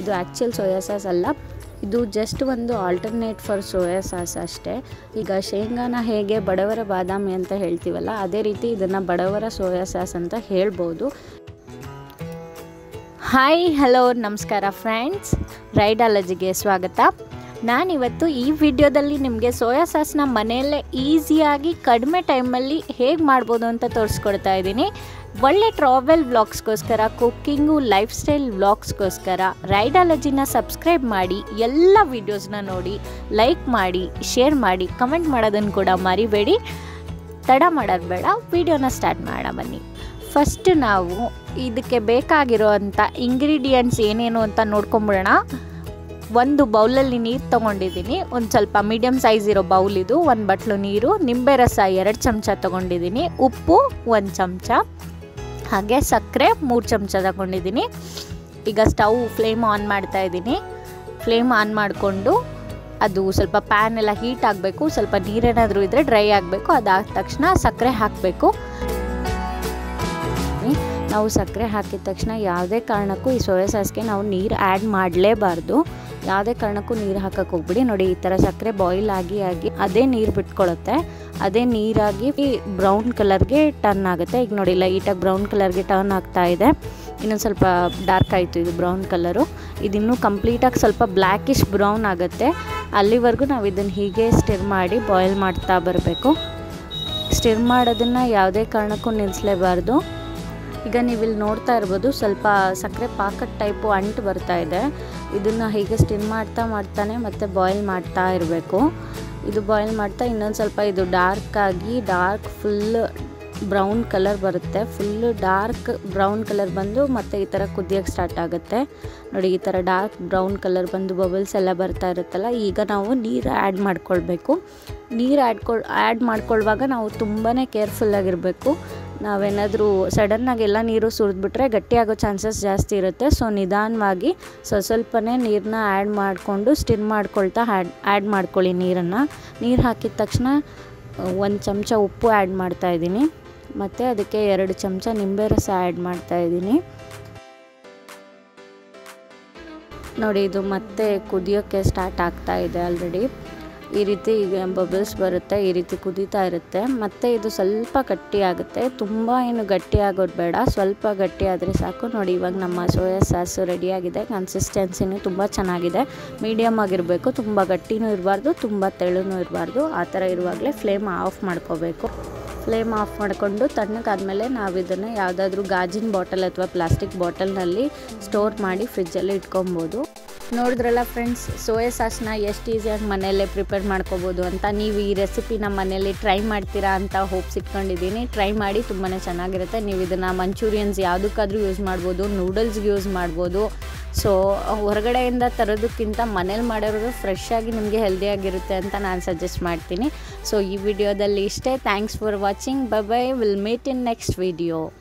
ಇದು actual soya sauce ಅಲ್ಲ ಇದು ಜಸ್ಟ್ ಒಂದು ಆಲ್ಟರ್ನೇಟ್ ಫಾರ್ ಸೋಯಾ ಸಾಸ್ ಅಷ್ಟೇ ಈಗ ಶೇಂಗಾನ ಹೇಗೆ ಬಡವರ ಬಾದಾಮಿ ಅಂತ ಹೇಳ್ತೀವಲ್ಲ ಅದೇ ರೀತಿ ಇದನ್ನು ಬಡವರ ಸೋಯಾ ಸಾಸ್ ಅಂತ ಹೇಳ್ಬೋದು ಹಾಯ್ ಹಲೋ ನಮಸ್ಕಾರ ಫ್ರೆಂಡ್ಸ್ ರೈಡಾಲಜಿಗೆ ಸ್ವಾಗತ ನಾನಿವತ್ತು ಈ ವಿಡಿಯೋದಲ್ಲಿ ನಿಮಗೆ ಸೋಯಾ ಸಾಸ್ನ ಮನೆಯಲ್ಲೇ ಈಸಿಯಾಗಿ ಕಡಿಮೆ ಟೈಮಲ್ಲಿ ಹೇಗೆ ಮಾಡ್ಬೋದು ಅಂತ ತೋರಿಸ್ಕೊಡ್ತಾ ಇದ್ದೀನಿ ಒಳ್ಳೆ ಟ್ರಾವೆಲ್ ವ್ಲಾಗ್ಸ್ಗೋಸ್ಕರ ಕುಕ್ಕಿಂಗು ಲೈಫ್ ಸ್ಟೈಲ್ ವ್ಲಾಗ್ಸ್ಗೋಸ್ಕರ ರೈಡಾಲಜಿನ ಸಬ್ಸ್ಕ್ರೈಬ್ ಮಾಡಿ ಎಲ್ಲ ವೀಡಿಯೋಸ್ನ ನೋಡಿ ಲೈಕ್ ಮಾಡಿ ಶೇರ್ ಮಾಡಿ ಕಮೆಂಟ್ ಮಾಡೋದನ್ನು ಕೂಡ ಮರಿಬೇಡಿ ತಡ ಮಾಡೋದು ಬೇಡ ವಿಡಿಯೋನ ಸ್ಟಾರ್ಟ್ ಮಾಡೋಣ ಬನ್ನಿ ಫಸ್ಟ್ ನಾವು ಇದಕ್ಕೆ ಬೇಕಾಗಿರೋವಂಥ ಇಂಗ್ರೀಡಿಯೆಂಟ್ಸ್ ಏನೇನು ಅಂತ ನೋಡ್ಕೊಂಬಿಡೋಣ ಒಂದು ಬೌಲಲ್ಲಿ ನೀರು ತೊಗೊಂಡಿದ್ದೀನಿ ಒಂದು ಸ್ವಲ್ಪ ಮೀಡಿಯಮ್ ಸೈಜ್ ಇರೋ ಬೌಲ್ ಇದು ಒಂದು ಬಟ್ಲು ನೀರು ನಿಂಬೆ ರಸ ಎರಡು ಚಮಚ ತೊಗೊಂಡಿದ್ದೀನಿ ಉಪ್ಪು ಒಂದು ಚಮಚ ಹಾಗೆ ಸಕ್ಕರೆ ಮೂರು ಚಮಚ ತಗೊಂಡಿದ್ದೀನಿ ಈಗ ಸ್ಟವ್ ಫ್ಲೇಮ್ ಆನ್ ಮಾಡ್ತಾ ಇದ್ದೀನಿ ಫ್ಲೇಮ್ ಆನ್ ಮಾಡಿಕೊಂಡು ಅದು ಸ್ವಲ್ಪ ಪ್ಯಾನ್ ಎಲ್ಲ ಹೀಟ್ ಆಗಬೇಕು ಸ್ವಲ್ಪ ನೀರೇನಾದರೂ ಇದ್ದರೆ ಡ್ರೈ ಆಗಬೇಕು ಅದಾದ ತಕ್ಷಣ ಸಕ್ಕರೆ ಹಾಕಬೇಕು ನಾವು ಸಕ್ಕರೆ ಹಾಕಿದ ತಕ್ಷಣ ಯಾವುದೇ ಕಾರಣಕ್ಕೂ ಈ ಸೋಯಾ ಸಾಸ್ಗೆ ನಾವು ನೀರು ಆ್ಯಡ್ ಮಾಡಲೇಬಾರ್ದು ಯಾವುದೇ ಕಾರಣಕ್ಕೂ ನೀರು ಹಾಕಕ್ಕೆ ಹೋಗ್ಬಿಡಿ ನೋಡಿ ಈ ಥರ ಸಕ್ಕರೆ ಬಾಯ್ಲ್ ಆಗಿ ಆಗಿ ಅದೇ ನೀರು ಬಿಟ್ಕೊಳ್ಳುತ್ತೆ ಅದೇ ನೀರಾಗಿ ಬ್ರೌನ್ ಕಲರ್ಗೆ ಟರ್ನ್ ಆಗುತ್ತೆ ಈಗ ನೋಡಿ ಲೈಟಾಗಿ ಬ್ರೌನ್ ಕಲರ್ಗೆ ಟರ್ನ್ ಆಗ್ತಾ ಇದೆ ಇನ್ನೊಂದು ಸ್ವಲ್ಪ ಡಾರ್ಕ್ ಆಯಿತು ಇದು ಬ್ರೌನ್ ಕಲರು ಇದಿನ್ನೂ ಕಂಪ್ಲೀಟಾಗಿ ಸ್ವಲ್ಪ ಬ್ಲ್ಯಾಕಿಶ್ ಬ್ರೌನ್ ಆಗುತ್ತೆ ಅಲ್ಲಿವರೆಗೂ ನಾವು ಇದನ್ನು ಹೀಗೆ ಸ್ಟಿರ್ ಮಾಡಿ ಬಾಯ್ಲ್ ಮಾಡ್ತಾ ಬರಬೇಕು ಸ್ಟಿರ್ ಮಾಡೋದನ್ನು ಯಾವುದೇ ಕಾರಣಕ್ಕೂ ನಿಲ್ಲಿಸಲೇಬಾರ್ದು ಈಗ ನೀವು ಇಲ್ಲಿ ನೋಡ್ತಾ ಇರ್ಬೋದು ಸ್ವಲ್ಪ ಸಕ್ಕರೆ ಪಾಕದ ಟೈಪು ಅಂಟು ಬರ್ತಾ ಇದೆ ಇದನ್ನು ಹೀಗೆ ಸ್ಟಿನ್ ಮಾಡ್ತಾ ಮಾಡ್ತಾನೆ ಮತ್ತು ಬಾಯ್ಲ್ ಮಾಡ್ತಾ ಇರಬೇಕು ಇದು ಬಾಯ್ಲ್ ಮಾಡ್ತಾ ಇನ್ನೊಂದು ಸ್ವಲ್ಪ ಇದು ಡಾರ್ಕ್ ಆಗಿ ಡಾರ್ಕ್ ಫುಲ್ ಬ್ರೌನ್ ಕಲರ್ ಬರುತ್ತೆ ಫುಲ್ಲು ಡಾರ್ಕ್ ಬ್ರೌನ್ ಕಲರ್ ಬಂದು ಮತ್ತು ಈ ಥರ ಕುದಿಯೋಕ್ಕೆ ಸ್ಟಾರ್ಟ್ ಆಗುತ್ತೆ ನೋಡಿ ಈ ಥರ ಡಾರ್ಕ್ ಬ್ರೌನ್ ಕಲರ್ ಬಂದು ಬಬಲ್ಸ್ ಎಲ್ಲ ಬರ್ತಾ ಇರುತ್ತಲ್ಲ ಈಗ ನಾವು ನೀರು ಆ್ಯಡ್ ಮಾಡ್ಕೊಳ್ಬೇಕು ನೀರು ಆ್ಯಡ್ಕೊಳ್ ಆ್ಯಡ್ ಮಾಡ್ಕೊಳ್ಳುವಾಗ ನಾವು ತುಂಬಾ ಕೇರ್ಫುಲ್ಲಾಗಿರಬೇಕು ನಾವೇನಾದರೂ ಸಡನ್ನಾಗಿ ಎಲ್ಲ ನೀರು ಸುರಿದ್ಬಿಟ್ರೆ ಗಟ್ಟಿಯಾಗೋ ಚಾನ್ಸಸ್ ಜಾಸ್ತಿ ಇರುತ್ತೆ ಸೊ ನಿಧಾನವಾಗಿ ಸ್ವಲ್ಪ ಸ್ವಲ್ಪನೇ ನೀರನ್ನ ಆ್ಯಡ್ ಮಾಡಿಕೊಂಡು ಸ್ಟಿರ್ ಮಾಡ್ಕೊಳ್ತಾ ಆ್ಯಡ್ ಆ್ಯಡ್ ಮಾಡ್ಕೊಳ್ಳಿ ನೀರನ್ನು ನೀರು ಹಾಕಿದ ತಕ್ಷಣ ಒಂದು ಚಮಚ ಉಪ್ಪು ಆ್ಯಡ್ ಮಾಡ್ತಾಯಿದ್ದೀನಿ ಮತ್ತು ಅದಕ್ಕೆ ಎರಡು ಚಮಚ ನಿಂಬೆ ರಸ ಆ್ಯಡ್ ಮಾಡ್ತಾಯಿದ್ದೀನಿ ನೋಡಿ ಇದು ಮತ್ತೆ ಕುದಿಯೋಕ್ಕೆ ಸ್ಟಾರ್ಟ್ ಆಗ್ತಾ ಇದೆ ಆಲ್ರೆಡಿ ಈ ರೀತಿ ಈಗ ಬಬಲ್ಸ್ ಬರುತ್ತೆ ಈ ರೀತಿ ಕುದೀತಾ ಇರುತ್ತೆ ಮತ್ತು ಇದು ಸ್ವಲ್ಪ ಗಟ್ಟಿ ಆಗುತ್ತೆ ತುಂಬ ಏನು ಗಟ್ಟಿ ಆಗೋದು ಬೇಡ ಸ್ವಲ್ಪ ಗಟ್ಟಿ ಆದರೆ ಸಾಕು ನೋಡಿ ಇವಾಗ ನಮ್ಮ ಸೋಯಾ ಸಾಸು ರೆಡಿಯಾಗಿದೆ ಕನ್ಸಿಸ್ಟೆನ್ಸಿನೂ ತುಂಬ ಚೆನ್ನಾಗಿದೆ ಮೀಡಿಯಮ್ ಆಗಿರಬೇಕು ತುಂಬ ಗಟ್ಟಿನೂ ಇರಬಾರ್ದು ತುಂಬ ತೆಳುನೂ ಇರಬಾರ್ದು ಆ ಥರ ಇರುವಾಗಲೇ ಫ್ಲೇಮ್ ಆಫ್ ಮಾಡ್ಕೋಬೇಕು ಫ್ಲೇಮ್ ಆಫ್ ಮಾಡಿಕೊಂಡು ತಣ್ಣಗಾದ್ಮೇಲೆ ನಾವು ಇದನ್ನು ಯಾವುದಾದ್ರೂ ಗಾಜಿನ ಬಾಟಲ್ ಅಥವಾ ಪ್ಲಾಸ್ಟಿಕ್ ಬಾಟಲ್ನಲ್ಲಿ ಸ್ಟೋರ್ ಮಾಡಿ ಫ್ರಿಜ್ಜಲ್ಲಿ ಇಟ್ಕೊಬೋದು ನೋಡಿದ್ರಲ್ಲ ಫ್ರೆಂಡ್ಸ್ ಸೋಯಾ ಸಾಸ್ನ ಎಷ್ಟು ಈಸಿಯಾಗಿ ಮನೆಯಲ್ಲೇ ಪ್ರಿಪೇರ್ ಮಾಡ್ಕೋಬೋದು ಅಂತ ನೀವು ಈ ರೆಸಿಪಿನ ಮನೆಯಲ್ಲಿ ಟ್ರೈ ಮಾಡ್ತೀರಾ ಅಂತ ಹೋಪ್ಸ್ ಇಟ್ಕೊಂಡಿದ್ದೀನಿ ಟ್ರೈ ಮಾಡಿ ತುಂಬಾ ಚೆನ್ನಾಗಿರುತ್ತೆ ನೀವು ಇದನ್ನು ಮಂಚೂರಿಯನ್ಸ್ ಯಾವುದಕ್ಕಾದ್ರೂ ಯೂಸ್ ಮಾಡ್ಬೋದು ನೂಡಲ್ಸ್ಗೆ ಯೂಸ್ ಮಾಡ್ಬೋದು ಸೊ ಹೊರಗಡೆಯಿಂದ ತರೋದಕ್ಕಿಂತ ಮನೇಲಿ ಮಾಡಿರೋದು ಫ್ರೆಶ್ ಆಗಿ ನಿಮಗೆ ಹೆಲ್ದಿಯಾಗಿರುತ್ತೆ ಅಂತ ನಾನು ಸಜೆಸ್ಟ್ ಮಾಡ್ತೀನಿ ಸೊ ಈ ವಿಡಿಯೋದಲ್ಲಿ ಇಷ್ಟೇ thanks for watching bye bye will meet in next video